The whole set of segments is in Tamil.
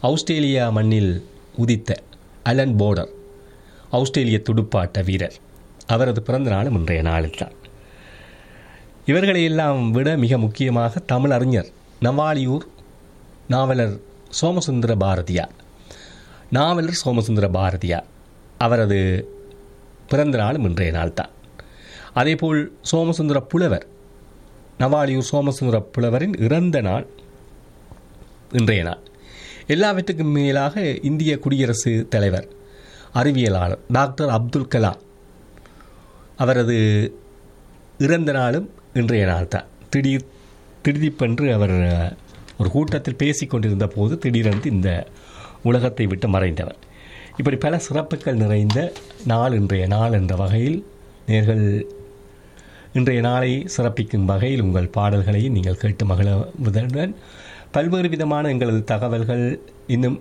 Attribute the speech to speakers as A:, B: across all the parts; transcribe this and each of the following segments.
A: ஆஸ்திரேலியா மண்ணில் உதித்த அலன் போர்டர் ஆஸ்திரேலிய துடுப்பாட்ட வீரர் அவரது பிறந்த நாளும் இன்றைய நாளில் தான் இவர்களையெல்லாம் விட மிக முக்கியமாக தமிழ் அறிஞர் நவாலியூர் நாவலர் சோமசுந்தர பாரதியார் நாவலர் சோமசுந்தர பாரதியார் அவரது பிறந்த நாளும் இன்றைய நாள் தான் அதேபோல் சோமசுந்தர புலவர் நவாலியூர் சோமசுந்தர புலவரின் இறந்த நாள் இன்றைய நாள் எல்லாவற்றுக்கும் மேலாக இந்திய குடியரசு தலைவர் அறிவியலாளர் டாக்டர் அப்துல் கலாம் அவரது இறந்த நாளும் இன்றைய நாள் தான் திடீர் திடீப்பென்று அவர் ஒரு கூட்டத்தில் பேசிக் கொண்டிருந்த போது திடீரென்று இந்த உலகத்தை விட்டு மறைந்தவர் இப்படி பல சிறப்புகள் நிறைந்த நாள் இன்றைய நாள் என்ற வகையில் நேர்கள் இன்றைய நாளை சிறப்பிக்கும் வகையில் உங்கள் பாடல்களை நீங்கள் கேட்டு மகிழ்வதுடன் பல்வேறு விதமான எங்களது தகவல்கள் இன்னும்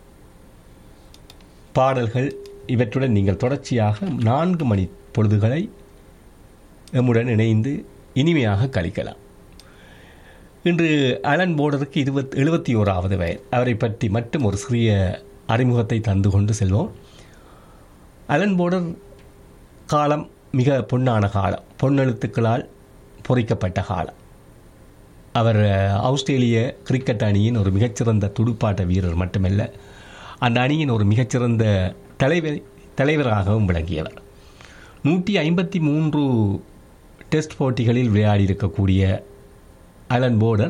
A: பாடல்கள் இவற்றுடன் நீங்கள் தொடர்ச்சியாக நான்கு மணி பொழுதுகளை எம்முடன் இணைந்து இனிமையாக கழிக்கலாம் இன்று அலன் போர்டருக்கு இருபத் எழுபத்தி ஓராவது வயது அவரை பற்றி மட்டும் ஒரு சிறிய அறிமுகத்தை தந்து கொண்டு செல்வோம் அலன் போர்டர் காலம் மிக பொன்னான காலம் பொன்னெழுத்துக்களால் பொறிக்கப்பட்ட காலம் அவர் ஆஸ்திரேலிய கிரிக்கெட் அணியின் ஒரு மிகச்சிறந்த துடுப்பாட்ட வீரர் மட்டுமல்ல அந்த அணியின் ஒரு மிகச்சிறந்த தலைவர் தலைவராகவும் விளங்கியவர் நூற்றி ஐம்பத்தி மூன்று டெஸ்ட் போட்டிகளில் விளையாடி இருக்கக்கூடிய அலன் போர்டர்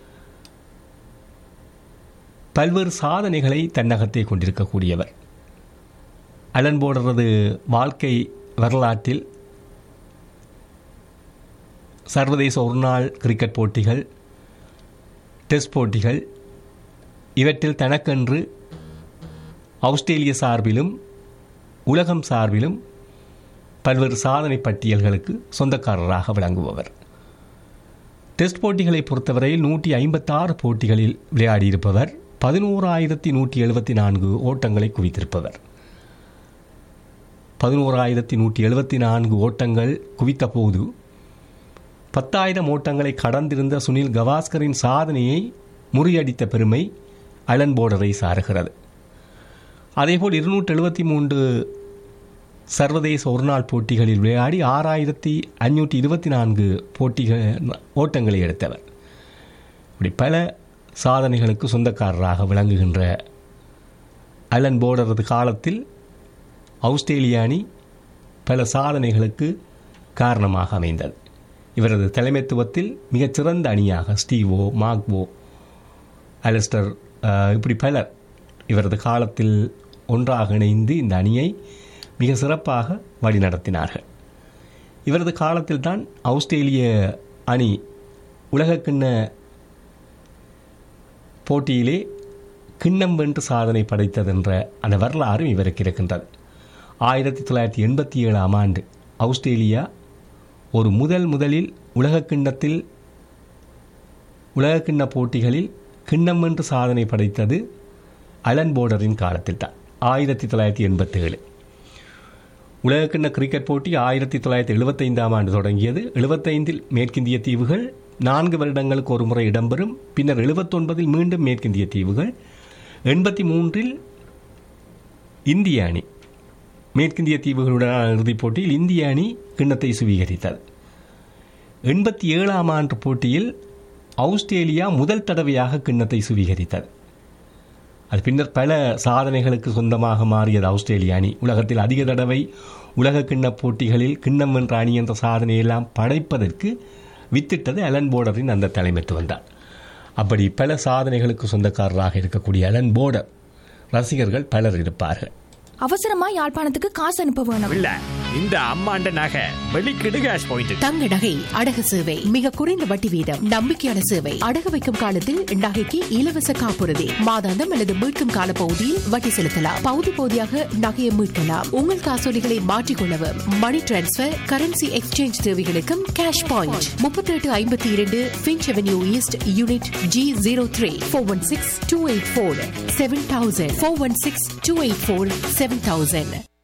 A: பல்வேறு சாதனைகளை தன்னகத்தை கொண்டிருக்கக்கூடியவர் அலன் போர்டரது வாழ்க்கை வரலாற்றில் சர்வதேச ஒருநாள் கிரிக்கெட் போட்டிகள் டெஸ்ட் போட்டிகள் இவற்றில் தனக்கென்று ஆஸ்திரேலிய சார்பிலும் உலகம் சார்பிலும் பல்வேறு சாதனை பட்டியல்களுக்கு சொந்தக்காரராக விளங்குபவர் டெஸ்ட் போட்டிகளை பொறுத்தவரையில் நூற்றி ஐம்பத்தாறு போட்டிகளில் விளையாடியிருப்பவர் பதினோராயிரத்தி நூற்றி எழுபத்தி நான்கு ஓட்டங்களை குவித்திருப்பவர் பதினோராயிரத்தி நூற்றி எழுபத்தி நான்கு ஓட்டங்கள் குவித்த போது பத்தாயிரம் ஓட்டங்களை கடந்திருந்த சுனில் கவாஸ்கரின் சாதனையை முறியடித்த பெருமை அலன் போர்டரை சாருகிறது அதேபோல் இருநூற்றி எழுபத்தி மூன்று சர்வதேச ஒருநாள் போட்டிகளில் விளையாடி ஆறாயிரத்தி அஞ்சூற்றி இருபத்தி நான்கு போட்டிகள் ஓட்டங்களை எடுத்தவர் இப்படி பல சாதனைகளுக்கு சொந்தக்காரராக விளங்குகின்ற அலன் போர்டரது காலத்தில் ஆஸ்திரேலிய அணி பல சாதனைகளுக்கு காரணமாக அமைந்தது இவரது தலைமைத்துவத்தில் மிகச்சிறந்த அணியாக ஸ்டீவோ மாக்வோ அலஸ்டர் இப்படி பலர் இவரது காலத்தில் ஒன்றாக இணைந்து இந்த அணியை மிக சிறப்பாக வழிநடத்தினார்கள் இவரது காலத்தில் தான் ஆஸ்திரேலிய அணி உலகக்கிண்ண போட்டியிலே கிண்ணம் வென்று சாதனை படைத்ததென்ற அந்த வரலாறு இவருக்கு இருக்கின்றது ஆயிரத்தி தொள்ளாயிரத்தி எண்பத்தி ஏழாம் ஆண்டு ஆஸ்திரேலியா ஒரு முதல் முதலில் உலகக்கிண்ணத்தில் உலகக்கிண்ண போட்டிகளில் கிண்ணம் வென்று சாதனை படைத்தது அலன் போர்டரின் காலத்தில் தான் ஆயிரத்தி தொள்ளாயிரத்தி எண்பத்தி ஏழு உலகக்கிண்ண கிரிக்கெட் போட்டி ஆயிரத்தி தொள்ளாயிரத்தி எழுபத்தைந்தாம் ஆண்டு தொடங்கியது எழுபத்தைந்தில் மேற்கிந்திய தீவுகள் நான்கு வருடங்களுக்கு ஒரு முறை இடம்பெறும் பின்னர் எழுபத்தொன்பதில் மீண்டும் மேற்கிந்திய தீவுகள் எண்பத்தி மூன்றில் இந்திய அணி மேற்கிந்திய தீவுகளுடனான இறுதிப் போட்டியில் இந்திய அணி கிண்ணத்தை சுவீகரித்தது எண்பத்தி ஏழாம் ஆண்டு போட்டியில் ஆஸ்திரேலியா முதல் தடவையாக கிண்ணத்தை சுவீகரித்தது அது பின்னர் பல சாதனைகளுக்கு சொந்தமாக மாறியது ஆஸ்திரேலிய அணி உலகத்தில் அதிக தடவை உலக கிண்ண போட்டிகளில் கிண்ணம் வென்ற அணி என்ற சாதனையெல்லாம் படைப்பதற்கு வித்திட்டது அலன் போர்டரின் அந்த தலைமைத்துவம் தான் அப்படி பல சாதனைகளுக்கு சொந்தக்காரராக இருக்கக்கூடிய அலன் போர்டர் ரசிகர்கள் பலர் இருப்பார்கள்
B: அவசரமா யாழ்ப்பாணத்துக்கு காசு அனுப்ப வேணும்
C: இல்ல இந்த அம்மாண்ட நகை வெளிக்கிடு கேஷ் பாயிண்ட்
D: தங்க நகை அடகு சேவை மிக குறைந்த வட்டி வீதம் நம்பிக்கையான சேவை அடகு வைக்கும் காலத்தில் நகைக்கு இலவச காப்புறுதி மாதாந்தம் அல்லது மீட்கும் கால பகுதியில் வட்டி செலுத்தலாம் பகுதி பகுதியாக நகையை மீட்கலாம் உங்கள் காசோலிகளை மாற்றிக்கொள்ளவும் மணி டிரான்ஸ்பர் கரன்சி எக்ஸ்சேஞ்ச் தேவைகளுக்கும் கேஷ் பாயிண்ட் முப்பத்தி எட்டு ஐம்பத்தி இரண்டு Finch avenue east unit G zero three four one six two eight four seven thousand four one six two eight four seven thousand